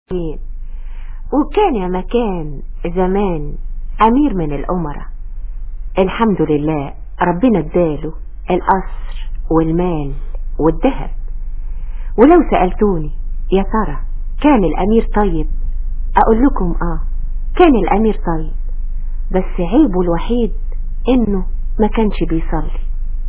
وكان يا مكان زمان أمير من الأمراء الحمد لله ربنا اداله القصر والمال والذهب ولو سألتوني يا ترى كان الأمير طيب أقول لكم آه كان الأمير طيب بس عيبه الوحيد إنه ما كانش بيصلي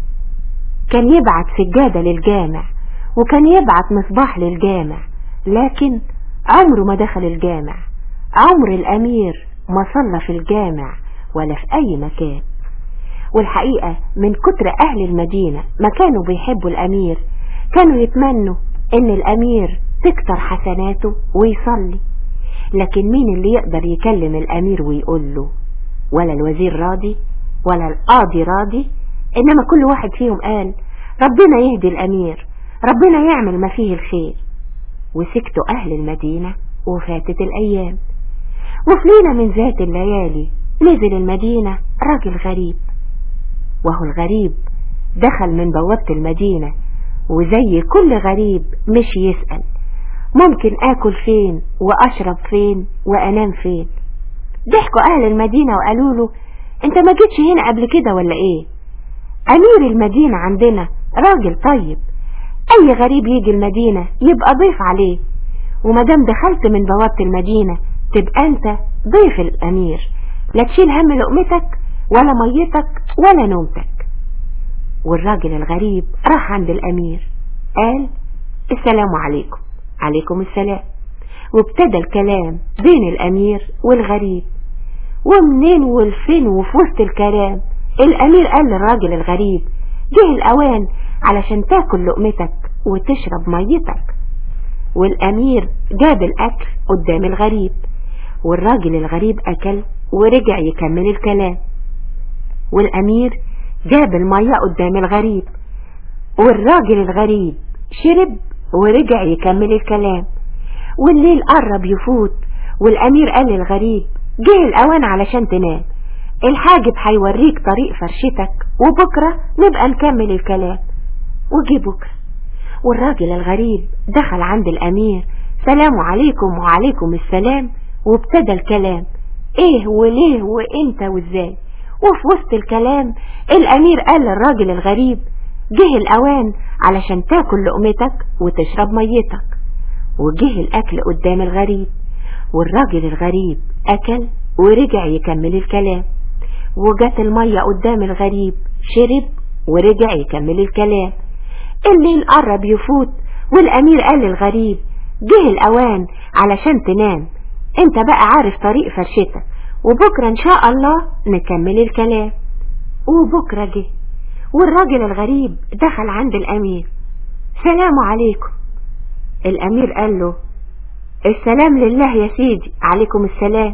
كان يبعت سجادة للجامع وكان يبعت مصباح للجامع لكن عمره ما دخل الجامع عمر الأمير ما صلى في الجامع ولا في أي مكان والحقيقة من كتر أهل المدينة ما كانوا بيحبوا الأمير كانوا يتمنوا إن الأمير تكتر حسناته ويصلي لكن مين اللي يقدر يكلم الأمير ويقول له ولا الوزير راضي ولا القاضي راضي إنما كل واحد فيهم قال ربنا يهدي الأمير ربنا يعمل ما فيه الخير وسكتوا أهل المدينة وفاتت الأيام وفي ليلة من ذات الليالي نزل المدينة راجل غريب وهو الغريب دخل من بوابة المدينة وزي كل غريب مش يسأل ممكن آكل فين وأشرب فين وأنام فين ضحكوا أهل المدينة وقالوا له أنت ما جيتش هنا قبل كده ولا إيه أمير المدينة عندنا راجل طيب أي غريب يجي المدينة يبقى ضيف عليه ومدام دخلت من بوابة المدينة تبقى أنت ضيف الأمير لا تشيل هم لقمتك ولا ميتك ولا نومتك والراجل الغريب راح عند الأمير قال السلام عليكم عليكم السلام وابتدى الكلام بين الأمير والغريب ومنين والفين وفي وسط الكلام الأمير قال للراجل الغريب جه الأوان علشان تاكل لقمتك وتشرب ميتك والأمير جاب الأكل قدام الغريب والراجل الغريب أكل ورجع يكمل الكلام والأمير جاب المية قدام الغريب والراجل الغريب شرب ورجع يكمل الكلام والليل قرب يفوت والأمير قال للغريب جه الأوان علشان تنام الحاجب هيوريك طريق فرشتك وبكرة نبقى نكمل الكلام وجي بكرة والراجل الغريب دخل عند الأمير سلام عليكم وعليكم السلام وابتدى الكلام ايه وليه وانت وازاي وفي وسط الكلام الأمير قال للراجل الغريب جه الأوان علشان تاكل لقمتك وتشرب ميتك وجه الأكل قدام الغريب والراجل الغريب أكل ورجع يكمل الكلام وجت المية قدام الغريب شرب ورجع يكمل الكلام الليل قرب يفوت والأمير قال للغريب جه الأوان علشان تنام انت بقى عارف طريق فرشتك وبكرة ان شاء الله نكمل الكلام وبكرة جه والراجل الغريب دخل عند الأمير سلام عليكم الأمير قال له السلام لله يا سيدي عليكم السلام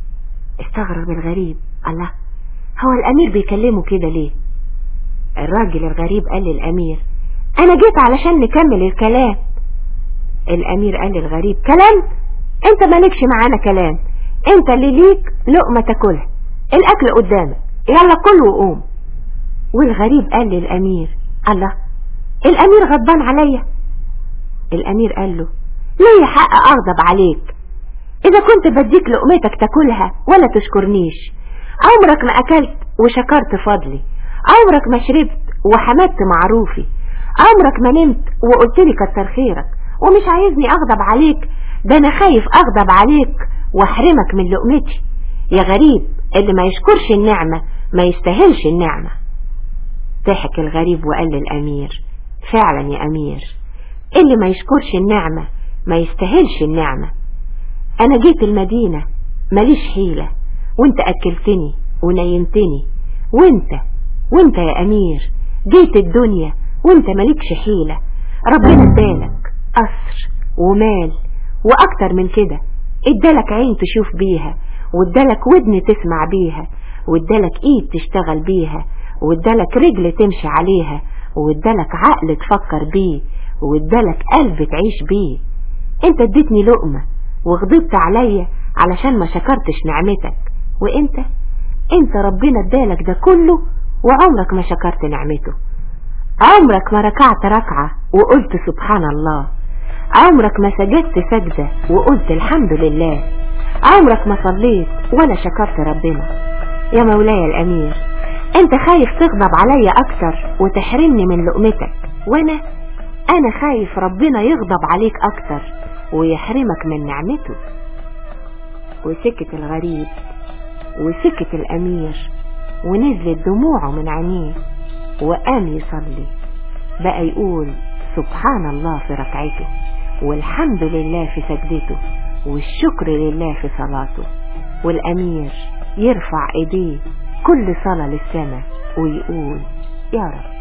استغرب الغريب الله هو الأمير بيكلمه كده ليه الراجل الغريب قال للأمير أنا جيت علشان نكمل الكلام الأمير قال للغريب كلام أنت مالكش معانا كلام أنت اللي ليك لقمة تاكلها الأكل قدامك يلا كل وقوم والغريب قال للأمير الله الأمير غضبان عليا الأمير قال له ليه حق أغضب عليك إذا كنت بديك لقمتك تاكلها ولا تشكرنيش عمرك ما أكلت وشكرت فضلي عمرك ما شربت وحمدت معروفي عمرك ما نمت وقلت لي كتر خيرك ومش عايزني أغضب عليك ده أنا خايف أغضب عليك واحرمك من لقمتي يا غريب اللي ما يشكرش النعمة ما يستاهلش النعمة ضحك الغريب وقال للأمير فعلا يا أمير اللي ما يشكرش النعمة ما يستاهلش النعمة أنا جيت المدينة ماليش حيلة وانت أكلتني ونيمتني وانت وانت يا أمير جيت الدنيا وانت مالكش حيلة ربنا ادالك قصر ومال وأكتر من كده ادالك عين تشوف بيها وادالك ودن تسمع بيها وادالك ايد تشتغل بيها وادالك رجل تمشي عليها وادالك عقل تفكر بيه وادالك قلب تعيش بيه انت اديتني لقمة وغضبت عليا علشان ما شكرتش نعمتك وانت انت ربنا ادالك ده كله وعمرك ما شكرت نعمته عمرك ما ركعت ركعة وقلت سبحان الله عمرك ما سجدت سجدة وقلت الحمد لله عمرك ما صليت ولا شكرت ربنا يا مولاي الأمير انت خايف تغضب عليا اكتر وتحرمني من لقمتك وانا انا خايف ربنا يغضب عليك اكتر ويحرمك من نعمته وسكت الغريب وسكت الامير ونزلت دموعه من عينيه وقام يصلي بقى يقول سبحان الله في ركعته والحمد لله في سجدته والشكر لله في صلاته والامير يرفع ايديه كل صلاة للسماء ويقول يا رب